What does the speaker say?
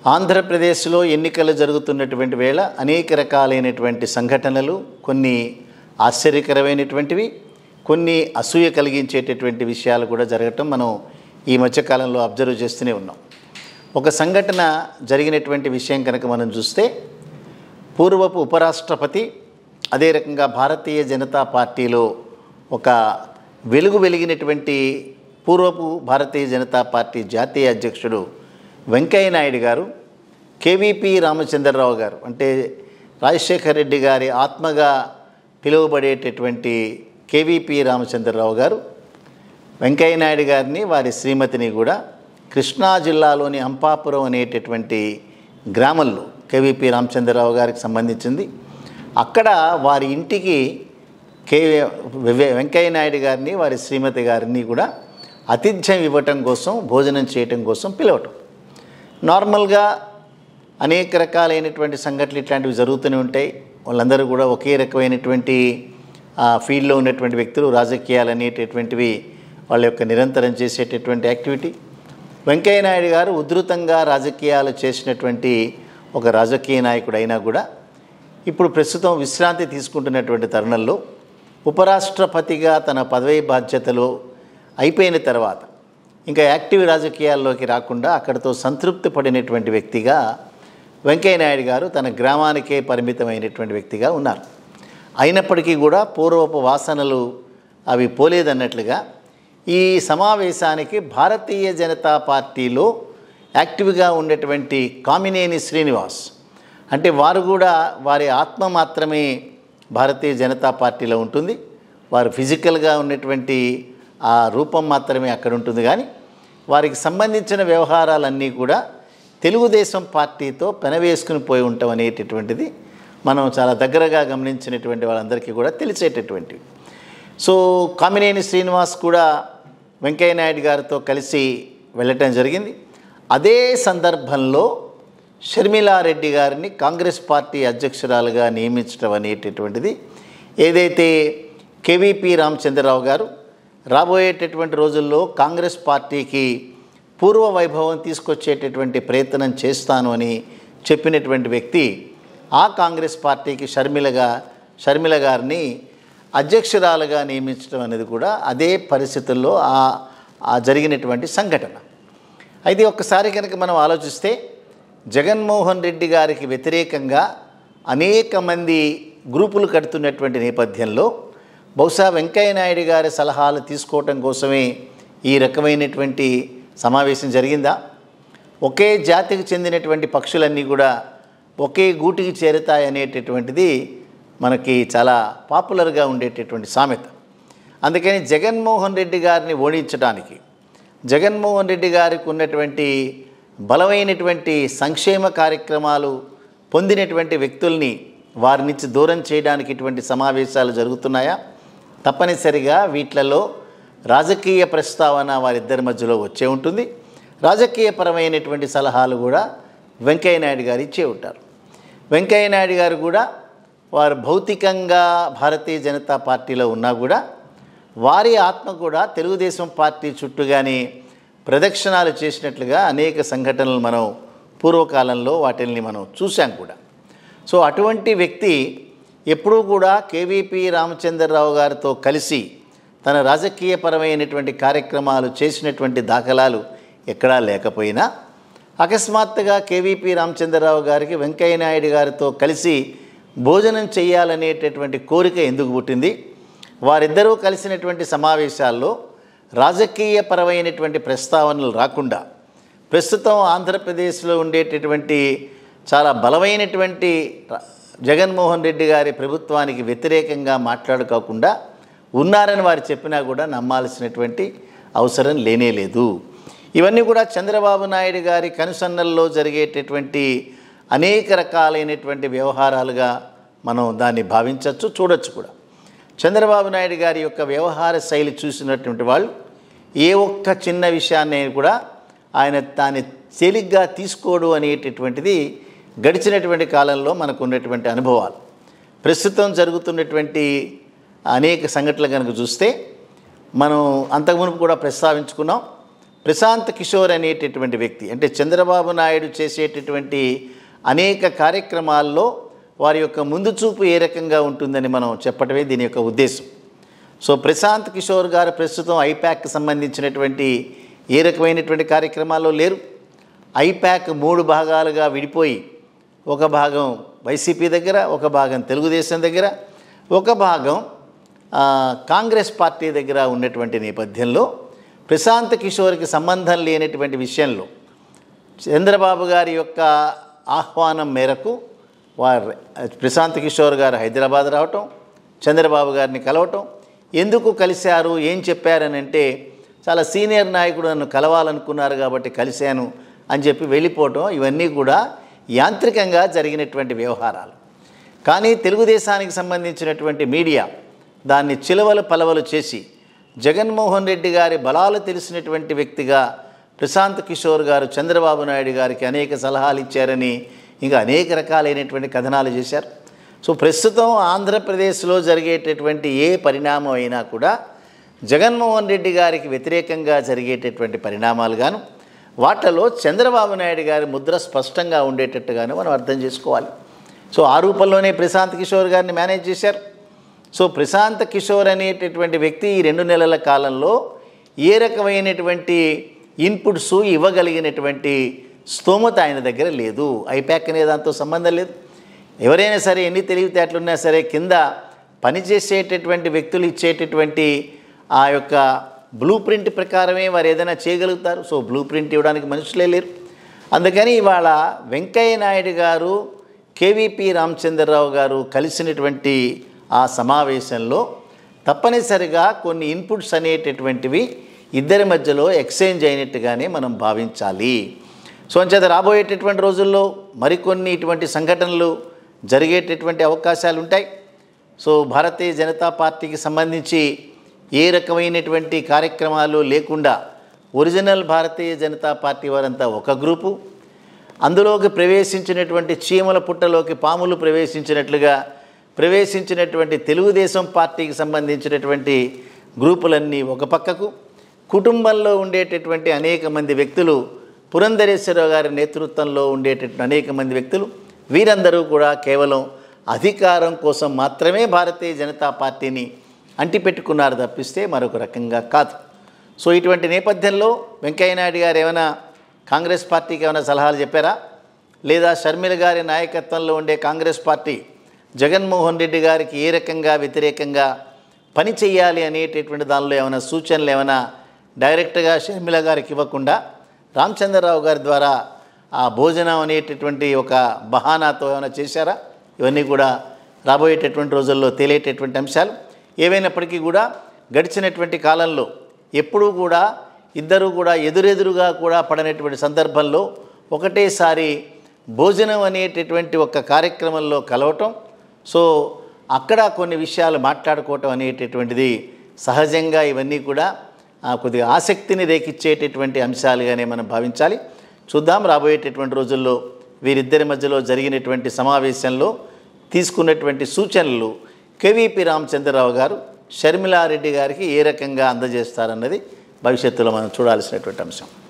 ఆంధ్రప్రదేశ్లో ఎన్నికలు జరుగుతున్నటువంటి వేళ అనేక రకాలైనటువంటి సంఘటనలు కొన్ని ఆశ్చర్యకరమైనటువంటివి కొన్ని అసూయ కలిగించేటటువంటి విషయాలు కూడా జరగటం మనం ఈ మధ్యకాలంలో అబ్జర్వ్ చేస్తూనే ఉన్నాం ఒక సంఘటన జరిగినటువంటి విషయం కనుక మనం చూస్తే పూర్వపు ఉపరాష్ట్రపతి అదే రకంగా భారతీయ జనతా పార్టీలో ఒక వెలుగు వెలిగినటువంటి పూర్వపు భారతీయ జనతా పార్టీ జాతీయ అధ్యక్షుడు వెంకయ్య నాయుడు గారు కేవీపీ రామచంద్రరావు గారు అంటే రాజశేఖర రెడ్డి గారి ఆత్మగా పిలువబడేటటువంటి కేవీపీ రామచంద్రరావు గారు వెంకయ్య నాయుడు గారిని వారి శ్రీమతిని కూడా కృష్ణా జిల్లాలోని అంపాపురం అనేటటువంటి గ్రామంలో కేవీపీ రామచంద్రరావు గారికి సంబంధించింది అక్కడ వారి ఇంటికి కే వె- వెంకయ్య నాయుడు గారిని వారి శ్రీమతి గారిని కూడా ఆతిథ్యం ఇవ్వటం కోసం భోజనం చేయటం కోసం పిలవటం నార్మల్గా అనేక రకాలైనటువంటి సంఘటనలు ఇట్లాంటివి జరుగుతూనే ఉంటాయి వాళ్ళందరూ కూడా ఒకే రకమైనటువంటి ఆ, ఫీల్డ్లో ఉన్నటువంటి వ్యక్తులు రాజకీయాలు అనేటటువంటివి వాళ్ళ యొక్క నిరంతరం చేసేటటువంటి యాక్టివిటీ వెంకయ్య నాయుడు గారు ఉధృతంగా రాజకీయాలు చేసినటువంటి ఒక రాజకీయ నాయకుడు అయినా కూడా ఇప్పుడు ప్రస్తుతం విశ్రాంతి తీసుకుంటున్నటువంటి తరుణంలో ఉపరాష్ట్రపతిగా తన పదవి బాధ్యతలు అయిపోయిన తర్వాత ఇంకా యాక్టివ్ రాజకీయాల్లోకి రాకుండా అక్కడితో సంతృప్తి పడినటువంటి వ్యక్తిగా వెంకయ్య నాయుడు గారు తన గ్రామానికే పరిమితమైనటువంటి వ్యక్తిగా ఉన్నారు అయినప్పటికీ కూడా పూర్వపు వాసనలు అవి పోలేదన్నట్లుగా ఈ సమావేశానికి భారతీయ జనతా పార్టీలో యాక్టివ్గా ఉండేటువంటి కామినేని శ్రీనివాస్ అంటే వారు కూడా వారి ఆత్మ మాత్రమే భారతీయ జనతా పార్టీలో ఉంటుంది వారు ఫిజికల్గా ఉన్నటువంటి ఆ రూపం మాత్రమే అక్కడ ఉంటుంది కానీ వారికి సంబంధించిన వ్యవహారాలన్నీ కూడా తెలుగుదేశం పార్టీతో పెనవేసుకుని పోయి ఉంటాం అనేటటువంటిది మనం చాలా దగ్గరగా గమనించినటువంటి వాళ్ళందరికీ కూడా తెలిసేటటువంటివి సో కామినేని శ్రీనివాస్ కూడా వెంకయ్య నాయుడు గారితో కలిసి వెళ్ళటం జరిగింది అదే సందర్భంలో షర్మిలారెడ్డి గారిని కాంగ్రెస్ పార్టీ అధ్యక్షురాలుగా నియమించడం అనేటటువంటిది ఏదైతే కేవీపీ రామచంద్రరావు గారు రాబోయేటటువంటి రోజుల్లో కాంగ్రెస్ పార్టీకి పూర్వ వైభవం తీసుకొచ్చేటటువంటి ప్రయత్నం చేస్తాను అని చెప్పినటువంటి వ్యక్తి ఆ కాంగ్రెస్ పార్టీకి షర్మిలగా షర్మిల గారిని అధ్యక్షురాలుగా నియమించడం అనేది కూడా అదే పరిస్థితుల్లో ఆ ఆ జరిగినటువంటి సంఘటన అయితే ఒక్కసారి కనుక మనం ఆలోచిస్తే జగన్మోహన్ రెడ్డి గారికి వ్యతిరేకంగా అనేక మంది గ్రూపులు కడుతున్నటువంటి నేపథ్యంలో బహుశా వెంకయ్య నాయుడు గారి సలహాలు తీసుకోవటం కోసమే ఈ రకమైనటువంటి సమావేశం జరిగిందా ఒకే జాతికి చెందినటువంటి పక్షులన్నీ కూడా ఒకే గూటికి చేరుతాయనేటటువంటిది మనకి చాలా పాపులర్గా ఉండేటటువంటి సామెత అందుకని జగన్మోహన్ రెడ్డి గారిని ఓడించడానికి జగన్మోహన్ రెడ్డి గారికి ఉన్నటువంటి బలమైనటువంటి సంక్షేమ కార్యక్రమాలు పొందినటువంటి వ్యక్తుల్ని వారి నుంచి దూరం చేయడానికి ఇటువంటి సమావేశాలు జరుగుతున్నాయా తప్పనిసరిగా వీటిలలో రాజకీయ ప్రస్తావన వారిద్దరి మధ్యలో వచ్చే ఉంటుంది రాజకీయపరమైనటువంటి సలహాలు కూడా వెంకయ్య నాయుడు గారు ఇచ్చే ఉంటారు వెంకయ్య నాయుడు గారు కూడా వారు భౌతికంగా భారతీయ జనతా పార్టీలో ఉన్నా కూడా వారి ఆత్మ కూడా తెలుగుదేశం పార్టీ చుట్టూగానే ప్రదక్షిణాలు చేసినట్లుగా అనేక సంఘటనలు మనం పూర్వకాలంలో వాటిని మనం చూసాం కూడా సో అటువంటి వ్యక్తి ఎప్పుడూ కూడా కేవీపీ రామచంద్రరావు గారితో కలిసి తన రాజకీయపరమైనటువంటి కార్యక్రమాలు చేసినటువంటి దాఖలాలు ఎక్కడా లేకపోయినా అకస్మాత్తుగా కేవీపీ రామచంద్రరావు గారికి వెంకయ్య నాయుడు గారితో కలిసి భోజనం చేయాలనేటటువంటి కోరిక ఎందుకు పుట్టింది వారిద్దరూ కలిసినటువంటి సమావేశాల్లో రాజకీయపరమైనటువంటి ప్రస్తావనలు రాకుండా ప్రస్తుతం ఆంధ్రప్రదేశ్లో ఉండేటటువంటి చాలా బలమైనటువంటి ర- జగన్మోహన్ రెడ్డి గారి ప్రభుత్వానికి వ్యతిరేకంగా మాట్లాడుకోకుండా ఉన్నారని వారు చెప్పినా కూడా నమ్మాల్సినటువంటి అవసరం లేనే లేదు ఇవన్నీ కూడా చంద్రబాబు నాయుడు గారి కనుసన్నల్లో జరిగేటటువంటి అనేక రకాలైనటువంటి వ్యవహారాలుగా మనం దాన్ని భావించవచ్చు చూడొచ్చు కూడా చంద్రబాబు నాయుడు గారి యొక్క వ్యవహార శైలి చూసినటువంటి వాళ్ళు ఏ ఒక్క చిన్న విషయాన్ని కూడా ఆయన దాన్ని తేలిగ్గా తీసుకోడు అనేటటువంటిది గడిచినటువంటి కాలంలో మనకు ఉన్నటువంటి అనుభవాలు ప్రస్తుతం జరుగుతున్నటువంటి అనేక సంఘటనలు కనుక చూస్తే మనం అంతకుమునుపు కూడా ప్రస్తావించుకున్నాం ప్రశాంత్ కిషోర్ అనేటటువంటి వ్యక్తి అంటే చంద్రబాబు నాయుడు చేసేటటువంటి అనేక కార్యక్రమాల్లో వారి యొక్క ముందు చూపు ఏ రకంగా ఉంటుందని మనం చెప్పటమే దీని యొక్క ఉద్దేశం సో ప్రశాంత్ కిషోర్ గారు ప్రస్తుతం ఐప్యాక్కి సంబంధించినటువంటి ఏ రకమైనటువంటి కార్యక్రమాల్లో లేరు ఐప్యాక్ మూడు భాగాలుగా విడిపోయి ఒక భాగం వైసీపీ దగ్గర ఒక భాగం తెలుగుదేశం దగ్గర ఒక భాగం ఆ, కాంగ్రెస్ పార్టీ దగ్గర ఉన్నటువంటి నేపథ్యంలో ప్రశాంత్ కిషోర్కి సంబంధం లేనటువంటి విషయంలో చంద్రబాబు గారి యొక్క ఆహ్వానం మేరకు వారు ప్రశాంత్ కిషోర్ గారు హైదరాబాద్ రావటం చంద్రబాబు గారిని కలవటం ఎందుకు కలిశారు ఏం చెప్పారని అంటే చాలా సీనియర్ నాయకుడు నన్ను కలవాలనుకున్నారు కాబట్టి కలిశాను అని చెప్పి వెళ్ళిపోవటం ఇవన్నీ కూడా యాంత్రికంగా జరిగినటువంటి వ్యవహారాలు కానీ తెలుగుదేశానికి సంబంధించినటువంటి మీడియా దాన్ని చిలవలు పలవలు చేసి జగన్మోహన్ రెడ్డి గారి బలాలు తెలిసినటువంటి వ్యక్తిగా ప్రశాంత్ కిషోర్ గారు చంద్రబాబు నాయుడు గారికి అనేక సలహాలు ఇచ్చారని ఇంకా అనేక రకాలైనటువంటి కథనాలు చేశారు సో ప్రస్తుతం ఆంధ్రప్రదేశ్లో జరిగేటటువంటి ఏ పరిణామం అయినా కూడా జగన్మోహన్ రెడ్డి గారికి వ్యతిరేకంగా జరిగేటటువంటి పరిణామాలు గాను వాటిలో చంద్రబాబు నాయుడు గారి ముద్ర స్పష్టంగా ఉండేటట్టుగాను మనం అర్థం చేసుకోవాలి సో ఆ రూపంలోనే ప్రశాంత్ కిషోర్ గారిని మేనేజ్ చేశారు సో ప్రశాంత్ కిషోర్ అనేటటువంటి వ్యక్తి ఈ రెండు నెలల కాలంలో ఏ రకమైనటువంటి ఇన్పుట్స్ ఇవ్వగలిగినటువంటి స్తోమత ఆయన దగ్గర లేదు ఐప్యాక్ అనే దాంతో సంబంధం లేదు ఎవరైనా సరే ఎన్ని తెలివితేటలున్నా సరే కింద పనిచేసేటటువంటి వ్యక్తులు ఇచ్చేటటువంటి ఆ యొక్క బ్లూ ప్రింట్ ప్రకారమే వారు ఏదైనా చేయగలుగుతారు సో బ్లూ ప్రింట్ ఇవ్వడానికి మనుషులే లేరు అందుకని ఇవాళ వెంకయ్య నాయుడు గారు కేవీపీ రామచంద్రరావు గారు కలిసినటువంటి ఆ సమావేశంలో తప్పనిసరిగా కొన్ని ఇన్పుట్స్ అనేటటువంటివి ఇద్దరి మధ్యలో ఎక్స్చేంజ్ అయినట్టుగానే మనం భావించాలి సో అంచేత రాబోయేటటువంటి రోజుల్లో మరికొన్ని ఇటువంటి సంఘటనలు జరిగేటటువంటి అవకాశాలు ఉంటాయి సో భారతీయ జనతా పార్టీకి సంబంధించి ఏ రకమైనటువంటి కార్యక్రమాలు లేకుండా ఒరిజినల్ భారతీయ జనతా పార్టీ వారంతా ఒక గ్రూపు అందులోకి ప్రవేశించినటువంటి చీమల పుట్టలోకి పాములు ప్రవేశించినట్లుగా ప్రవేశించినటువంటి తెలుగుదేశం పార్టీకి సంబంధించినటువంటి గ్రూపులన్నీ ఒక పక్కకు కుటుంబంలో ఉండేటటువంటి అనేక మంది వ్యక్తులు పురంధరేశ్వరరావు గారి నేతృత్వంలో ఉండేటటువంటి అనేక మంది వ్యక్తులు వీరందరూ కూడా కేవలం అధికారం కోసం మాత్రమే భారతీయ జనతా పార్టీని అంటిపెట్టుకున్నారు తప్పిస్తే మరొక రకంగా కాదు సో ఇటువంటి నేపథ్యంలో వెంకయ్యనాయుడు గారు ఏమైనా కాంగ్రెస్ పార్టీకి ఏమైనా సలహాలు చెప్పారా లేదా షర్మిల గారి నాయకత్వంలో ఉండే కాంగ్రెస్ పార్టీ జగన్మోహన్ రెడ్డి గారికి ఏ రకంగా వ్యతిరేకంగా పని చేయాలి అనేటటువంటి దానిలో ఏమైనా సూచనలు ఏమైనా డైరెక్ట్గా షర్మిల గారికి ఇవ్వకుండా రామచంద్రరావు గారి ద్వారా ఆ భోజనం అనేటటువంటి ఒక బహానాతో ఏమైనా చేశారా ఇవన్నీ కూడా రాబోయేటటువంటి రోజుల్లో తేలేటటువంటి అంశాలు ఏవైనప్పటికీ కూడా గడిచినటువంటి కాలంలో ఎప్పుడూ కూడా ఇద్దరు కూడా ఎదురెదురుగా కూడా పడనటువంటి సందర్భంలో ఒకటేసారి భోజనం అనేటటువంటి ఒక కార్యక్రమంలో కలవటం సో అక్కడ కొన్ని విషయాలు మాట్లాడుకోవటం అనేటటువంటిది సహజంగా ఇవన్నీ కూడా ఆ, కొద్దిగా ఆసక్తిని రేకిచ్చేటటువంటి అంశాలుగానే మనం భావించాలి చూద్దాం రాబోయేటటువంటి రోజుల్లో వీరిద్దరి మధ్యలో జరిగినటువంటి సమావేశంలో తీసుకున్నటువంటి సూచనలు కేవీపీ రామచంద్రరావు గారు షర్మిలారెడ్డి గారికి ఏ రకంగా అందజేస్తారన్నది భవిష్యత్తులో మనం చూడాల్సినటువంటి అంశం